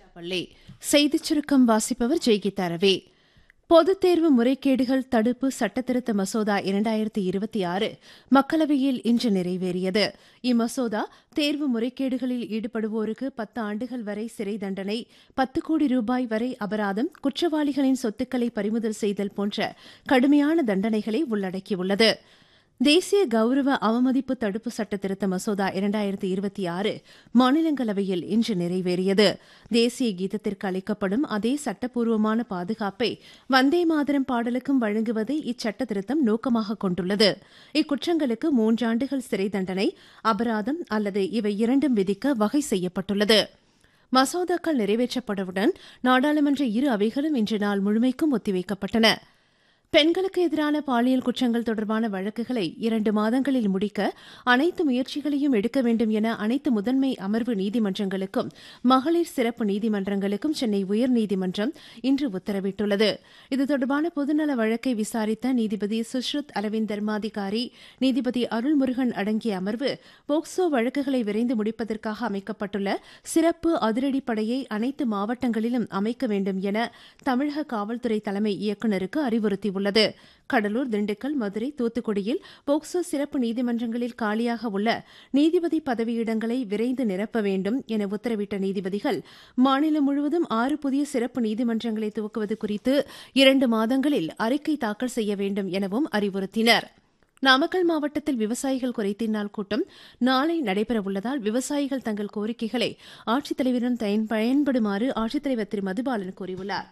பள்ளி செய்திச் சுருக்கம் வாசிப்பவர் ஜெய்கீதா ரவி பொதுத் தேர்வு முறைகேடுகள் தடுப்பு சட்டத்திருத்த மசோதா இரண்டாயிரத்தி இருபத்தி ஆறு மக்களவையில் இன்று நிறைவேறியது இம்மசோதா தேர்வு முறைகேடுகளில் ஈடுபடுவோருக்கு பத்து ஆண்டுகள் வரை சிறை தண்டனை பத்து கோடி ரூபாய் வரை அபராதம் குற்றவாளிகளின் சொத்துக்களை பறிமுதல் செய்தல் போன்ற கடுமையான தண்டனைகளை உள்ளடக்கியுள்ளது தேசிய கௌரவ அவமதிப்பு தடுப்பு சட்ட திருத்த மசோதா இரண்டாயிரத்தி இருபத்தி ஆறு மாநிலங்களவையில் இன்று நிறைவேறியது தேசிய கீதத்திற்கு அளிக்கப்படும் அதே சட்டப்பூர்வமான பாதுகாப்பை வந்தே மாதரம் பாடலுக்கும் வழங்குவதை இச்சட்ட திருத்தம் நோக்கமாக கொண்டுள்ளது இக்குற்றங்களுக்கு மூன்றாண்டுகள் சிறை தண்டனை அபராதம் அல்லது இவை இரண்டும் விதிக்க வகை செய்யப்பட்டுள்ளது மசோதாக்கள் நிறைவேற்றப்பட்டவுடன் நாடாளுமன்ற இரு அவைகளும் இன்று நாள் முழுமைக்கும் ஒத்திவைக்கப்பட்டன பெண்களுக்கு எதிரான பாலியல் குற்றங்கள் தொடர்பான வழக்குகளை இரண்டு மாதங்களில் முடிக்க அனைத்து முயற்சிகளையும் எடுக்க வேண்டும் என அனைத்து முதன்மை அமர்வு நீதிமன்றங்களுக்கும் மகளிர் சிறப்பு நீதிமன்றங்களுக்கும் சென்னை உயர்நீதிமன்றம் இன்று உத்தரவிட்டுள்ளது இது தொடர்பான பொதுநல வழக்கை விசாரித்த நீதிபதி சுஷ்ருத் அரவிந்த் தர்மாதிகாரி நீதிபதி அருள்முருகன் அடங்கிய அமர்வு போக்சோ வழக்குகளை விரைந்து முடிப்பதற்காக அமைக்கப்பட்டுள்ள சிறப்பு அதிரடிப்படையை அனைத்து மாவட்டங்களிலும் அமைக்க வேண்டும் என தமிழக காவல்துறை தலைமை இயக்குநருக்கு அறிவுறுத்தியுள்ளது உள்ளது கடலூர் திண்டுக்கல் மதுரை தூத்துக்குடியில் போக்சோ சிறப்பு நீதிமன்றங்களில் காலியாக உள்ள நீதிபதி பதவியிடங்களை விரைந்து நிரப்ப வேண்டும் என உத்தரவிட்ட நீதிபதிகள் மாநிலம் முழுவதும் ஆறு புதிய சிறப்பு நீதிமன்றங்களை துவக்குவது குறித்து இரண்டு மாதங்களில் அறிக்கை தாக்கல் செய்ய வேண்டும் எனவும் அறிவுறுத்தினர் நாமக்கல் மாவட்டத்தில் விவசாயிகள் குறைதீர் கூட்டம் நாளை நடைபெறவுள்ளதால் விவசாயிகள் தங்கள் கோரிக்கைகளை ஆட்சித்தலைவரிடம் பயன்படுமாறு ஆட்சித்தலைவர் திரு மதுபாலன் கூறியுள்ளார்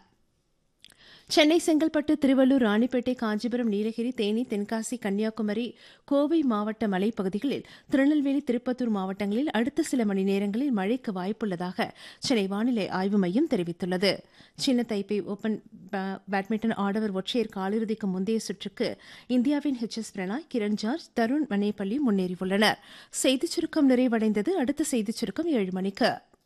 சென்னை செங்கல்பட்டு திருவள்ளூர் ராணிப்பேட்டை காஞ்சிபுரம் நீலகிரி தேனி தென்காசி கன்னியாகுமரி கோவை மாவட்ட மலைப்பகுதிகளில் திருநெல்வேலி திருப்பத்தூர் மாவட்டங்களில் அடுத்த சில மணி நேரங்களில் மழைக்கு வாய்ப்புள்ளதாக சென்னை வானிலை ஆய்வு மையம் தெரிவித்துள்ளது சின்ன தைப்பே ஓபன் பேட்மிண்டன் ஆடவர் ஒற்றையர் காலிறுதிக்கு முந்தைய சுற்றுக்கு இந்தியாவின் H S Prannoy Kiran George Tarun Mannepalli முன்னேறியுள்ளனர் செய்திச் சுருக்கம் நிறைவடைந்தது அடுத்த செய்திச் சுருக்கம் ஏழு மணிக்கு